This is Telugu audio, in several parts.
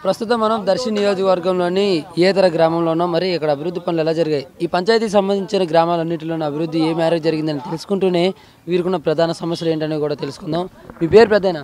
ప్రస్తుతం మనం దర్శి నియోజకవర్గంలోని ఏతర గ్రామంలో ఉన్నాం మరి ఇక్కడ అభివృద్ధి పనులు ఎలా జరిగాయి ఈ పంచాయతీకి సంబంధించిన గ్రామాలన్నింటిలోని అభివృద్ధి ఏ మేరకు జరిగిందని తెలుసుకుంటూనే వీరికున్న ప్రధాన సమస్యలు ఏంటనేవి కూడా తెలుసుకుందాం మీ పేరు పెద్దనా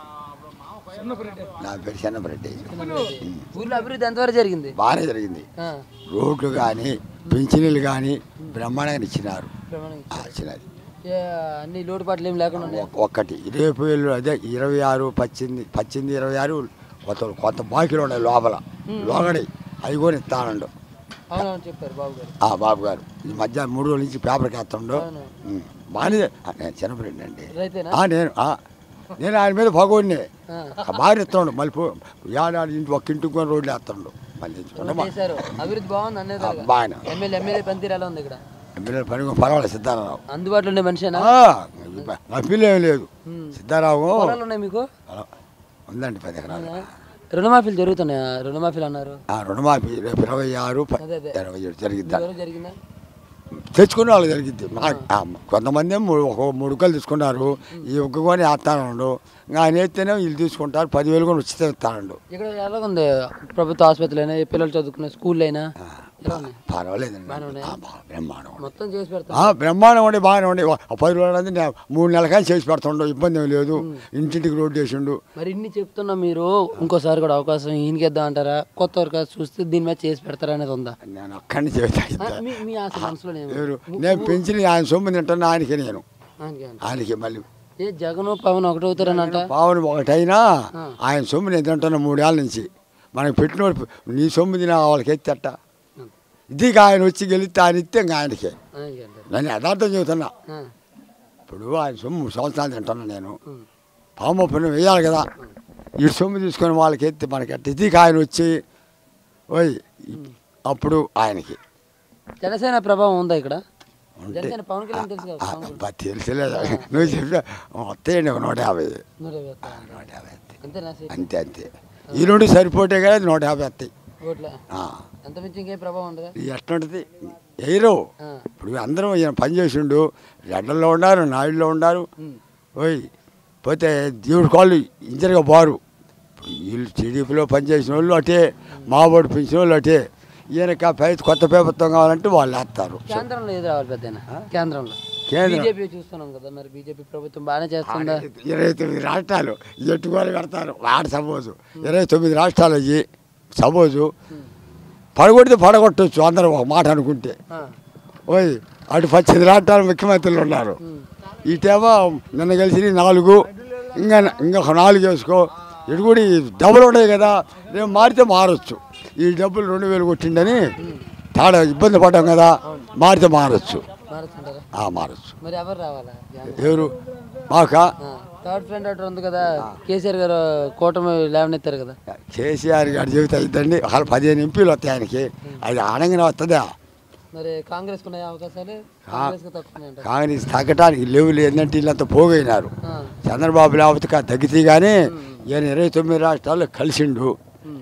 నా పేరు చెన్నపరెడ్డి ఊర్లో అభివృద్ధి ఎంతవరకు జరిగింది బాగానే జరిగింది ఆ, రోడ్లు కానీ పింఛనీలు కానీ బ్రహ్మాండంగా ఇచ్చినారు ప్రమాణం. ఆ, ఇచ్చినారు ఏ, అన్ని లోటుపాట్లు ఏం లేకుండా ఉన్నాయి ఒక్- ఒక్కటి రేపు ఏళ్ళు అదే ఇరవై ఆరు పచ్చింది పచ్చింది ఇరవై ఆరు కొత్త కొత్త బాకీలు ఉన్నాయి లోపల లోగడి అవి కూడా ఇస్తానండు అవునవును చెప్పారు బాబు గారు ఆ బాబు గారు ఈ మధ్య మూడు రోజుల నుంచి పేపర్కి వేస్తుండు అవును. ఉం. బాగానే ఆ, నేను చిన్నపరెడ్డి అండి రైతేనా ఆ, నేను ఆ, నేను ఆయన మీద భగవాన్ని ఆ. బాగా ఇస్తాడు మళ్ళీ పో- ఏడాది ఇంటి ఒక్క ఇంటికి కూడా రోడ్లు వేస్తాడు మళ్ళీ రోడ్డు వేశారు అభివృద్ధి బాగుంది అనేది ఆ, బాగానే. ఎమ్మెల్యే ఎమ్మెల్యే పనితీరు ఎలా ఉంది ఇక్కడ ఎమ్మెల్యే పని పర్వాలేదు సిద్ధారావు అందుబాటులో ఉండే మనిషేనా అప్పీల్ ఏం లేదు ఉమ్. సిద్ధారావు పొలాలు ఉన్నాయి మీకు అలా ఉందండి పది ఎకరాలు రుణమాఫీలు జరుగుతున్నాయా రుణమాఫీలు అన్నారు ఆ రుణమాఫీ రేపు ఇరవై ఆరు ప- అదే, అదే. ఇరవై ఏడు జరిగిద్ది ఇంతవరకు జరిగిందా తెచ్చుకున్న వాళ్ళు జరిగిద్ది మా ఆ, కొంతమంది ఏమో మూడు- ఒక మూడు రూపాయలు తీసుకున్నారు ఈ ఒక్క కొని వేస్తానండు ఇంకా ఆయన వేస్తేనే వీళ్ళు తీసుకుంటారు పదివేలు కూడా ఉచితం ఇస్తానండు ఇక్కడ ఎలా ఉంది ప్రభుత్వ ఆసుపత్రులు అయినా పిల్లలు చదువుకునే స్కూల్ అయినా ఎలా ఉన్నాయి పర్వాలేదండి బాగానే ఉన్నాయా? ఆ, బా- బ్రహ్మాండం ఉంది. మొత్తం చేసి పెడతాం ఆ, బ్రహ్మాండం ఉండి బాగానే ఉండి ఆ పది రోజులు అనేది నేను మూడు నెలల కానీ చేసి పెడుతుండు ఇబ్బంది ఏం లేదు ఇంటింటికి రోడ్డు వేసిండు మరి ఇన్ని చెప్తున్నా మీరు ఇంకోసారి కూడా అవకాశం ఈయనకిద్దాం అంటారా కొత్త వరకు చూస్తే దీని మీద చేసి పెడతారా అనేది ఉందా నేను అక్కడి నుంచి చెబుతా ఆ, ఇద్దా. మీ మీ ఆశ మనసులో ఎవరు నేను పెంచిన ఆయన సొమ్ము తింటాను ఆయనకి నేను ఆయనకి మళ్ళీ ఏ జగన్ పవన్ ఒకటి అవుతారని అంట పావును ఒకటైనా ఆయన సొమ్ము నేను తింటున్నా మూడేళ్ళ నుంచి మనకి పెట్టిన నీ సొమ్ము తిన వాళ్ళకి ఎత్తట ఇది ఇక ఆయన వచ్చి గెలిస్తే ఆయన ఇస్తే ఇంకా ఆయనకే ఆయనకి అంటారు. నేను యథార్థం చెబుతున్నా ఆ, ఇప్పుడు ఆయన సొమ్ము మూడు సంవత్సరాలు తింటున్నా నేను పాము పని వేయాలి కదా ఈ సొమ్ము తీసుకొని వాళ్ళకి ఎత్తి మనకి ఎట్ట ఇది ఇక ఆయన వచ్చి ఓయ్ అప్పుడు ఆయనకి జనసేన ప్రభావం ఉందా ఇక్కడ ఉంటే జనసేన పవన్ కళ్యాణ్ తెలుసు కదా ఆ, పవన్ కళ్యాణ్. అబ్బా, తెలుసులేదు నువ్వు చెప్పా వస్తాయండి ఒక నూట యాభై నూట యాభై వస్తాయా? నూట యాభై వస్తాయి అంతేనా సీట్? అంతే అంతే ఈ రెండు సరిపోతే కదా నూట యాభై వస్తాయి ఓట్ల ఆ. అంత మించి ఇంకేం ప్రభావం ఉండదా ఇది ఎట్లుంటుంది ఎయిరో ఆ, ఇప్పుడు అందరం ఈయన పని చేసిండు రెడ్డల్లో ఉన్నారు నాయుడులో ఉన్నారు ఉమ్, ఓయ్ పోతే దేవుడి కాళ్ళు ఇంజనీర్గా బారు ఇప్పుడు వీళ్ళు టీడీపీలో పనిచేసిన వాళ్ళు అటే మాబోడు పెంచిన వాళ్ళు అటే ఈయనకి ఆ పై కొత్త ప్రభుత్వం కావాలంటే వాళ్ళు వేస్తారు కేంద్రంలో ఏది రావాలి పెద్ద కేంద్రంలో కేంద్రం బీజేపీ చూస్తున్నాం కదా మరి బీజేపీ ప్రభుత్వం బాగానే చేస్తుందా ఇరవై తొమ్మిది రాష్ట్రాలు ఎట్టుకోలు పెడతారు వాడు సపోజు ఇరవై తొమ్మిది రాష్ట్రాలు అయ్యి సపోజు పడగొడితే పడగొట్టవచ్చు అందరూ ఒక మాట అనుకుంటే ఆ, ఓయ్ అటు పద్దెనిమిది రాష్ట్రాలు ముఖ్యమంత్రులు ఉన్నారు ఉమ్, ఇటేమో నిన్న కలిసి నాలుగు ఇంకా ఇంకొక నాలుగు వేసుకో ఇటు కూడా ఈ డబ్బులు ఉన్నాయి కదా రేపు మారితే మారచ్చు ఈ డబ్బులు రెండు వేలు కొట్టిండని తాడ ఇబ్బంది పడ్డాం కదా మారితే మారచ్చు మారుతుంటారా ఆ మారచ్చు మరి ఎవరు రావాలా ఎవరు మాక థర్డ్ ఫ్రెండ్ అటు ఉంది కదా కేసీఆర్ గారు కూటమి లేవనెత్తారు కదా కేసీఆర్ గారి జీవితం అయిద్దండి వాళ్ళు పదిహేను ఎంపీలు వస్తాయి ఆయనకి అది ఆనంగానే వస్తుందా మరి కాంగ్రెస్ ఉన్నాయా అవకాశాలు కాంగ్రెస్ తక్కువ ఉన్నాయంట కాంగ్రెస్ తగ్గటానికి లేవులు ఏంటంటే వీళ్ళంతా పోగైనారు ఆ, చంద్రబాబు లేకపోతే కా- తగ్గితే కానీ ఈయన ఇరవై తొమ్మిది రాష్ట్రాల్లో కలిసిండు ఉమ్,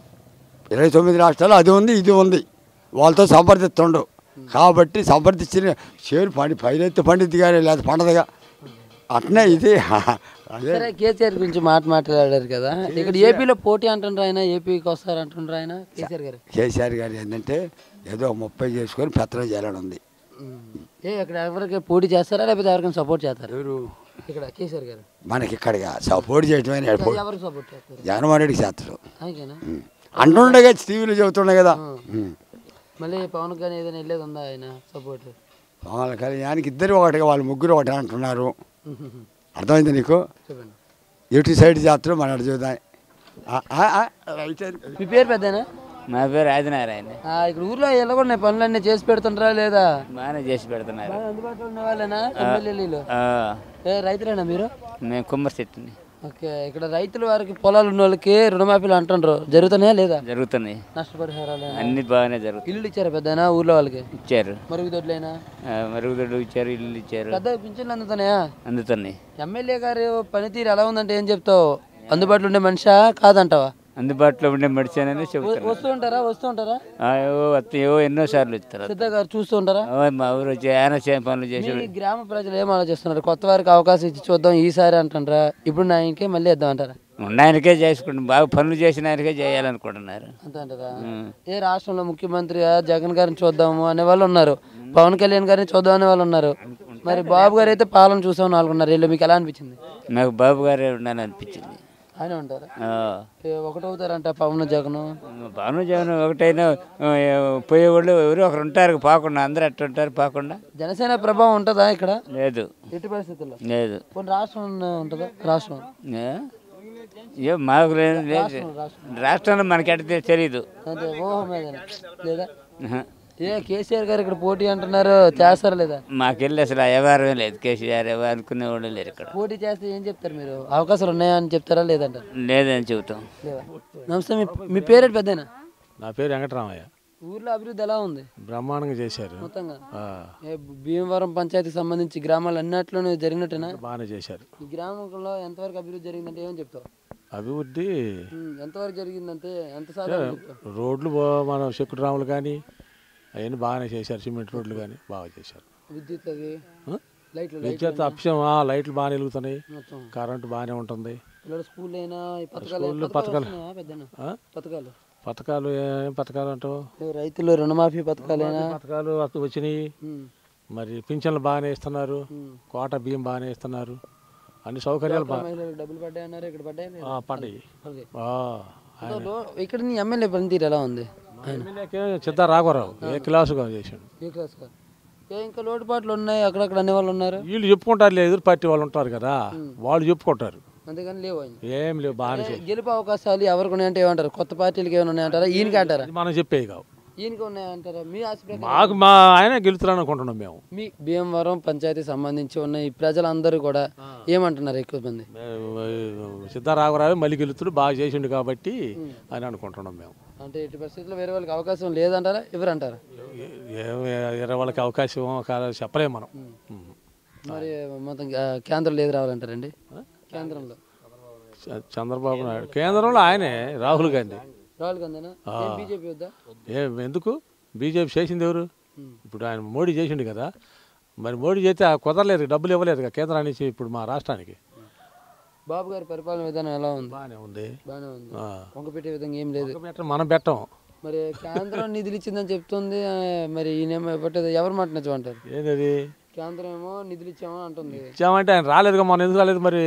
ఇరవై తొమ్మిది రాష్ట్రాలు అది ఉంది ఇది ఉంది వాళ్ళతో సంప్రదిస్తుండు కాబట్టి సంప్రదించిన చేరు పండి పైనెత్తి పండిద్ది కానీ లేదా పండదుగా అట్నే ఇది అదే సరే కేసీఆర్ గురించి మాట మాట్లాడారు కదా ఇక్కడ ఏపీలో పోటీ అంటుండ్రు ఆయన ఏపీకి వస్తారు అంటుండ్రు ఆయన కేసీఆర్ గారు కేసీఆర్ గారు ఏంటంటే ఏదో ముప్పై చేసుకొని పెత్తనం చేయాలని ఉంది ఉమ్, ఏ ఇక్కడ ఎవరికి పోటీ చేస్తారా లేకపోతే ఎవరికైనా సపోర్ట్ చేస్తారా ఎవరు ఇక్కడ కేసీఆర్ గారు మనకి ఇక్కడిగా సపోర్ట్ చేయటమే ఎవరికి సపోర్ట్ చేస్తారు జగన్మోహన్ రెడ్డికి చేస్తాడు ఆయనకేనా ఉం. అంటుండే కదా టీవీలో చెబుతుండే కదా ఉం. మళ్ళీ పవన్ కళ్యాణ్ ఏదైనా వెళ్ళేది ఉందా ఆయన సపోర్ట్ వాళ్ళ కళ్యాణానికి ఇద్దరు ఒకటిగా వాళ్ళు ముగ్గురు ఒకటి అంటున్నారు అర్థమైంది నీకు చెప్పండి ఎటు సైడ్ చేస్తారో మన అటు చూద్దాం ఆ, ఆ, ఆ, రైట్ సైడ్. మీ పేరు పెద్దనా మా పేరు ఆదినారాయణ ఇక్కడ ఊర్లో ఎలా ఉన్నాయి పనులన్నీ చేసి పెడుతుంటారా లేదా బాగానే చేసి పెడుతున్నారు బాగా అందుబాటులో ఉన్న వాళ్ళేనా ఎమ్మెల్యేలు ఆ, ఏ రైతులేనా మీరు మేము కుమ్మరి చెట్టుని ఓకే ఇక్కడ రైతుల వారికి పొలాలు ఉన్న వాళ్ళకి రుణమాఫీలు అంటుండ్రు జరుగుతున్నాయా లేదా జరుగుతున్నాయి నష్టపరిహారాలు అన్ని బాగానే జరుగుతాయి ఇల్లు ఇచ్చారా పెద్దనా ఊర్లో వాళ్ళకి ఇచ్చారు మరుగుదొడ్లైనా ఆ, మరుగుదొడ్డు ఇచ్చారు ఇల్లు ఇచ్చారు పెద్ద పింఛన్లు అందుతున్నాయా అందుతున్నాయి ఎమ్మెల్యే గారు పనితీరు ఎలా ఉందంటే ఏం చెప్తావు అందుబాటులో ఉండే మనిషా కాదంటావా అందుబాటులో ఉండే మెడిసిన్ చెబుతారు వస్తూ ఉంటారా వస్తూ ఉంటారా ఆ, ఏవో వస్తే ఏవో ఎన్నో సార్లు ఇస్తారు సిద్ధ గారు చూస్తూ ఉంటారా ఓ, మా ఊరు వచ్చి ఆయన చే పనులు చేసి మీ గ్రామ ప్రజలు ఏం ఆలోచిస్తున్నారు కొత్త వారికి అవకాశం ఇచ్చి చూద్దాం ఈసారి అంటారా ఇప్పుడు నా ఇంకే మళ్ళీ ఇద్దాం అంటారా ఉన్న ఆయనకే చేసుకుంటాం బాగా పనులు చేసిన ఆయనకే చేయాలనుకుంటున్నారు అంతే అంటారా ఉం. ఏ రాష్ట్రంలో ముఖ్యమంత్రిగా జగన్ గారిని చూద్దాము అనే వాళ్ళు ఉన్నారు పవన్ కళ్యాణ్ గారిని చూద్దాం అనే వాళ్ళు ఉన్నారు మరి బాబు గారు అయితే పాలన చూసాం నాలుగున్నర ఏళ్ళు మీకు ఎలా అనిపించింది నాకు బాబు గారే ఉండాలనిపించింది ఆయన ఉంటారు ఆ. ఒకటవుతారంట పవన్ జగన్ భాను జగన్ ఒకటైనా ఆ, పోయేవాళ్ళు ఎవరు ఒకరు ఉంటారు పాకుండా అందరూ అట్ట ఉంటారు పాకుండా జనసేన ప్రభావం ఉంటుందా ఇక్కడ లేదు ఎట్టి పరిస్థితుల్లో లేదు కొన్ని రాష్ట్రం ఉంటుందా రాష్ట్రం ఏ? ఏ మాకు లేదు లేదు రాష్ట్రంలో మనకి ఎట్ట తెలీదు అంటే ఓహో మీద లేదా ఆహా. ఏ కేసీఆర్ గారు ఇక్కడ పోటీ అంటున్నారు చేస్తారా లేదా మాకెళ్ళి అసలు ఆ వ్యవహారమే లేదు కేసీఆర్ ఎవరు అనుకునేవాళ్ళు లేరు ఇక్కడ పోటీ చేస్తే ఏం చెప్తారు మీరు అవకాశాలు ఉన్నాయా అని చెప్తారా లేదంటారు లేదని చెబుతాం లేదా నమస్తే మీ మీ పేరేంటి పెద్దయినా నా పేరు వెంకటరామయ్య ఊర్లో అభివృద్ధి ఎలా ఉంది బ్రహ్మాండంగా చేశారు మొత్తంగా ఆ, ఏ భీమవరం పంచాయతీకి సంబంధించి గ్రామాలు అన్నిట్లోనూ జరిగినట్టేనా బాగానే చేశారు ఈ గ్రామంలో ఎంతవరకు అభివృద్ధి జరిగిందంటే ఏమని చెప్తావు అభివృద్ధి ఉమ్, ఎంతవరకు జరిగిందంటే ఎంత శాతం అని చెప్తావు రోడ్లు బా- మన చెక్కుట్రాములు కానీ అవన్నీ బాగానే చేశారు సిమెంట్ రోడ్లు కానీ బాగా చేశారు విద్యుత్ అది ఆ? లైట్లు విద్యుత్ అప్సం ఆ, లైట్లు బాగానే వెలుగుతున్నాయి మొత్తం కరెంటు బాగానే ఉంటుంది పిల్లల స్కూల్ అయినా ఈ పథకాలు స్కూల్లో పథకాలు పథకాలు. వస్తున్నాయా పెద్దనా? ఆ? పథకాలు పథకాలు ఏం పథకాలు అంటావు ఏ రైతులు రుణమాఫీ పథకాలైనా పథకాలు వస్తు- వచ్చినాయి ఉమ్, మరి పింఛన్లు బాగానే ఇస్తున్నారు ఉమ్. కోట బియ్యం బాగానే ఇస్తున్నారు అన్ని సౌకర్యాలు బాగా మహిళలకు డబ్బులు పడ్డాయి అన్నారు ఇక్కడ పడ్డాయి లేదా? పడ్డాయి ఓకే. ఆ, సో లో- ఇక్కడ నీ ఎమ్మెల్యే పనితీరు ఎలా ఉంది ఆయన ఎమ్మెల్యేకి చిత్తా రాఘవరావు ఏ క్లాసుగా చేశాడు ఏ క్లాస్ కా? ఏ ఇంకా లోటుపాట్లు ఉన్నాయి అక్కడక్కడ అనే వాళ్ళు ఉన్నారు వీళ్ళు చెప్పుకుంటారు ఎదురు పార్టీ వాళ్ళు ఉంటారు కదా వాళ్ళు చెప్పుకుంటారు అంతేగాని లేవు ఆయన ఏం లేవు బాగానే ఏ, చేశారు. గెలుపు అవకాశాలు ఎవరికి ఉన్నాయంటే ఏమంటారు కొత్త పార్టీలకి ఏమైనా ఉన్నాయంటారా ఈయనకి అంటారా ఇది మనం చెప్పేవి కావు ఈయనకి ఉన్నాయంటారా మీ ఆశ ప్రకారం మాకు మా ఆయన గెలుతున్నాను అనుకుంటున్నాం మేము మీ భీమవరం పంచాయతీ సంబంధించి ఉన్న ఈ ప్రజలందరూ కూడా ఏమంటున్నారు ఎక్కువ మంది మేము సిద్ధారాఘవరావు మళ్ళీ గెలుతుడు బాగా చేసిండు కాబట్టి అని అనుకుంటున్నాం మేము అంటే ఇటు పరిస్థితుల్లో వేరే వాళ్ళకి అవకాశం లేదంటారా ఎవరంటారా ఏ- ఏ- ఇరవై వాళ్ళకి అవకాశం కాదు చెప్పలేము మనం ఉం. మరి మొత్తం ఆ, కేంద్రంలో ఏది రావాలంటారండి కేంద్రంలో చ- చంద్రబాబు నాయుడు కేంద్రంలో ఆయనే రాహుల్ గాంధీ రాహుల్ గాంధీనా బీజేపీ వద్దా ఏ ఎందుకు బీజేపీ చేసింది ఎవరు ఇప్పుడు ఆయన మోడీ చేసిండు కదా మరి మోడీ చేస్తే ఆ కుదరలేదు డబ్బులు ఇవ్వలేదు కదా కేంద్రానికి నుంచి ఇప్పుడు మా రాష్ట్రానికి బాబు గారి పరిపాలన విధానం ఎలా ఉంది బాగానే ఉంది బాగానే ఉంది ఆ. వంక పెట్టే విధంగా ఏం లేదు ఒక పెట్టం మనం పెట్టం మరి కేంద్రం నిధులు ఇచ్చిందని చెప్తుంది ఆ, మరి ఈయనేమో ఇవ్వట్లేదు ఎవరు మాట నిజం అంటారు ఏంటది కేంద్రం ఏమో నిధులు ఇచ్చామని అంటుంది ఇచ్చామంటే ఆయన రాలేదుగా మొన్న ఎందుకు రాలేదు మరి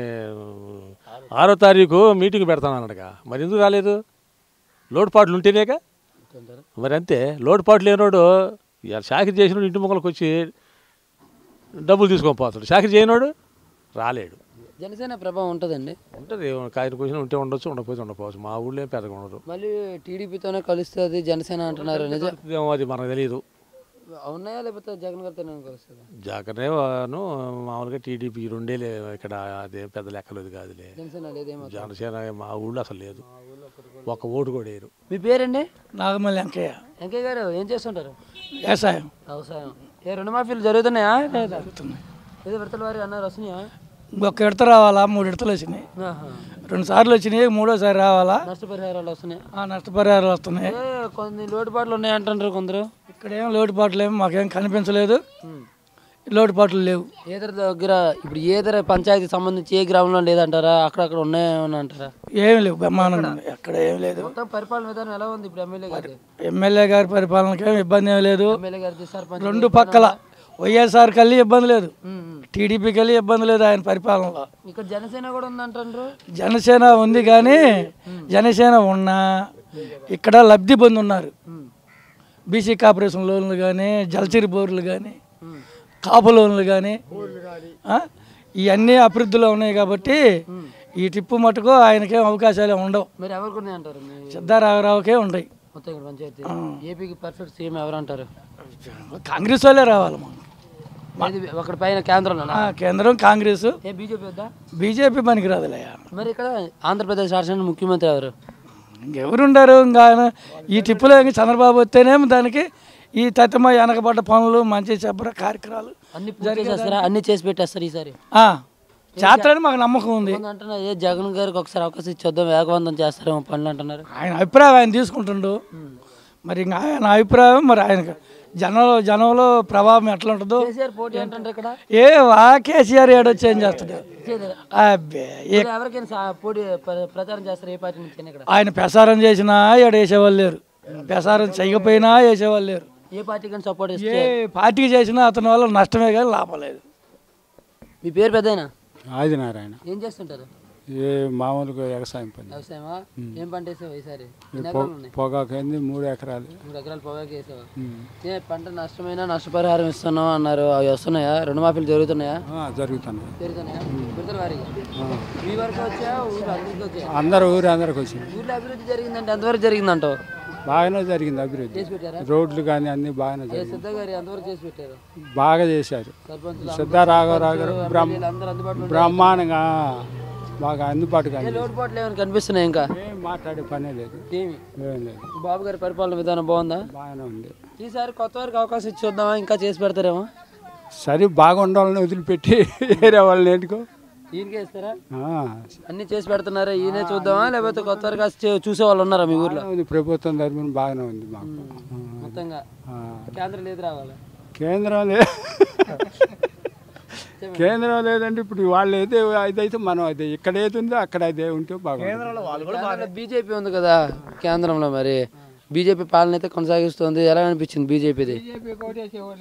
ఆరో తారీఖు మీటింగ్ పెడతాను అన్నాడుగా మరి ఎందుకు రాలేదు లోటుపాట్లు ఉంటేనేగా అంటారా మరి అంతే లోటుపాట్లు లేనోడు ఇవాళ చాకరీ చేసినోడు ఇంటి మొక్కలకు వచ్చి డబ్బులు తీసుకొని పోతాడు చాకరీ చేయనోడు రాలేడు జనసేన ప్రభావం ఉంటుందండి ఉంటుంది కాయలు కూర్చొని ఉంటే ఉండొచ్చు ఉండకపోతే ఉండకపోవచ్చు మా ఊళ్ళో ఏం పెద్దగా ఉండదు మళ్ళీ టీడీపీతోనే కలుస్తుంది జనసేన అంటున్నారు నిజం ఏమో అది మనకు తెలియదు ఉన్నాయా లేకపోతే జగన్ గారితోనే కలుస్తుంది జగనేను మామూలుగా టీడీపీ రెండేలే ఇక్కడ అదే పెద్ద లెక్కలేదు కాదులే జనసేన లేదేమో జనసేన మా ఊళ్ళో అసలు లేదు ఒక ఓటు కూడా వేయరు మీ పేరండి నాగమల్లి వెంకయ్య వెంకయ్య గారు ఏం చేస్తుంటారు వ్యవసాయం వ్యవసాయం ఏ రుణమాఫీలు జరుగుతున్నాయా లేదా ఏదో విడతల వారి అన్నారు వస్తున్నాయా ఇంకొక విడత రావాలా మూడు విడతలు వచ్చినాయి ఆహా. రెండు సార్లు వచ్చినాయి మూడోసారి రావాలా నష్టపరిహారాలు వస్తున్నాయి ఆ నష్టపరిహారాలు వస్తున్నాయి ఏ కొన్ని లోటుపాట్లు ఉన్నాయి అంటున్నారు కొందరు ఇక్కడ ఏం లోటుపాట్లు ఏం మాకేం కనిపించలేదు లోటుపాట్లు లేవు ఏదర దగ్గర ఇప్పుడు ఏదర పంచాయతీ సంబంధించి ఏ గ్రామంలో లేదంటారా అక్కడక్కడ ఉన్నాయని అంటారా ఏం లేవు బ్రహ్మాండంగా ఉంది ఎక్కడ ఏం లేదు మొత్తం పరిపాలన విధానం ఎలా ఉంది ఇప్పుడు ఎమ్మెల్యే గారి ఎమ్మెల్యే గారి పరిపాలనకి ఏం ఇబ్బంది ఏం లేదు ఎమ్మెల్యే గారి సర్పంచ్ రెండు పక్కల వైఎస్ఆర్ కల్లి ఇబ్బంది లేదు ఉమ్, ఉమ్. టీడీపీకి వెళ్ళి ఇబ్బంది లేదు ఆయన పరిపాలనలో ఇక్కడ జనసేన కూడా ఉందంటారు జనసేన ఉంది కానీ జనసేన ఉన్నా ఇక్కడ లబ్ధి పొంది ఉన్నారు బీసీ కార్పొరేషన్ లోన్లు కానీ జలచిరి బోర్లు కానీ కాపు లోన్లు కానీ ఇవన్నీ అభివృద్ధిలో ఉన్నాయి కాబట్టి ఈ టిప్పు మటుకు ఆయనకేం అవకాశాలు ఉండవు మరి ఎవరికి ఉన్నాయి అంటారు మీ సిద్ధారామరావుకే ఉన్నాయి మొత్తం ఇక్కడ పంచాయతీ ఏపీకి పర్ఫెక్ట్ సీఎం ఎవరు అంటారు కాంగ్రెస్ వాళ్ళే రావాలి మనకు ఇది ఒకటి పైన కేంద్రంలోనా ఆ, కేంద్రం కాంగ్రెస్ ఏ బీజేపీ వద్దా బీజేపీ పనికిరాదులయ్యా మరి ఇక్కడ ఆంధ్రప్రదేశ్ రాష్ట్రానికి ముఖ్యమంత్రి ఎవరు ఇంకెవరుండారు ఇంకా ఆయన ఈ టిప్పులో ఇంక చంద్రబాబు వస్తేనేమో దానికి ఈ తత్తమ వెనకబడ్డ పనులు మంచి చెప్పర కార్యక్రమాలు అన్ని పూర్తి చేస్తారా అన్ని చేసి పెట్టేస్తారు ఈసారి ఆ, చేస్తారని మాకు నమ్మకం ఉంది కొంతమంది అంటున్నారు ఏ జగన్ గారికి ఒకసారి అవకాశం ఇచ్చేద్దాం వేగవంతం చేస్తారేమో పనులు అంటున్నారు ఆయన అభిప్రాయం ఆయన తీసుకుంటుండు మరి ఇంకా ఆయన అభిప్రాయం మరి ఆయన జనంలో జనంలో ప్రభావం ఎట్లా ఉంటుందో కేసీఆర్ పోటీ అంటారు ఇక్కడ ఏ వా కేసీఆర్ ఏడొచ్చి ఏం చేస్తాడు అబ్బే ఏ- ఇక్కడ ఎవరికైనా సా- పోటీ ప్ర- ప్రచారం చేస్తారు ఏ పార్టీ నుంచి ఇక్కడ ఆయన ప్రసారం చేసినా ఏడ వేసేవాళ్ళు లేరు ప్రసారం చేయకపోయినా వేసేవాళ్ళు లేరు ఏ పార్టీకి సపోర్ట్ ఏ ఇస్తే పార్టీకి చేసినా అతని వల్ల నష్టమే కానీ లాభం లేదు మీ పేరు పెద్దయినా ఆదినారాయణ ఏం చేస్తుంటారు ఏ మామూలుగా వ్యవసాయం పని వ్యవసాయమా ఏం పంట వేసావు ఈసారి ఎన్ని ఎకరాలు ఉన్నాయి పొగాకు అయింది మూడు ఎకరాలు మూడు ఎకరాలు పొగాకు వేసావా ఏ పంట నష్టమైనా నష్టపరిహారం ఇస్తున్నాం అన్నారు అవి వస్తున్నాయా రుణమాఫీలు జరుగుతున్నాయా ఆ, జరుగుతున్నాయి పెరుగుతున్నాయా విడతల వారీగా మీ వరకు వచ్చా ఊరు అందరికీ వచ్చా అందరు ఊరు అందరికి వచ్చింది ఊర్లో అభివృద్ధి జరిగిందంటే ఎంతవరకు జరిగిందంటావు బాగానే జరిగింది అభివృద్ధి చేసి పెట్టారా రోడ్లు కానీ అన్ని బాగానే ఏ జరిగింది సిద్ధ గారు ఎంతవరకు చేసి పెట్టారు బాగా చేశారు సర్పంచులు సిద్ధారాఘవరావు గారు బ్రహ్మ వీళ్ళు అందరూ అందుబాటులో ఉంటారా? బ్రహ్మాండంగా బాగా అందుబాటుగా ఏ లోటుపాట్లు ఏమైనా కనిపిస్తున్నాయి ఇంకా ఏం మాట్లాడే పనే లేదు ఏమి ఏం లేదు బాబు గారి పరిపాలన విధానం బాగుందా బాగానే ఉంది ఈసారి కొత్త వారికి అవకాశం ఇచ్చి చూద్దామా ఇంకా చేసి పెడతారేమో సరే బాగుండాలని వదిలిపెట్టి వేరే వాళ్ళని ఎందుకో ఈయనకే ఇస్తారా ఆ, అన్ని చేసి పెడుతున్నారా ఈయనే చూద్దామా లేకపోతే కొత్త వారికి వచ్చి చూ- చూసే వాళ్ళు ఉన్నారా మీ ఊర్లో బాగానే ఉంది ప్రభుత్వం తరఫున బాగానే ఉంది మాకు మొత్తంగా ఆ, కేంద్రం లేదు రావాలి కేంద్రం లే కేంద్రం లేదంటే ఇప్పుడు వాళ్ళు ఏదో ఇదైతే మనం అదే ఇక్కడ ఏది ఉందో అక్కడ అదే ఉంటే బాగుంటుంది బీజేపీ ఉంది కదా కేంద్రంలో మరి బీజేపీ పాలన అయితే కొనసాగిస్తుంది ఎలా అనిపించింది బీజేపీది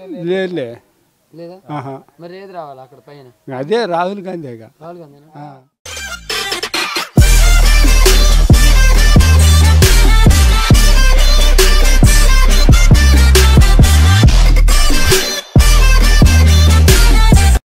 లేదులే లేదా ఆహా మరి ఏది రావాలి అక్కడ పైన అదే రాహుల్ గాంధీగా రాహుల్ గాంధీనా ఆ.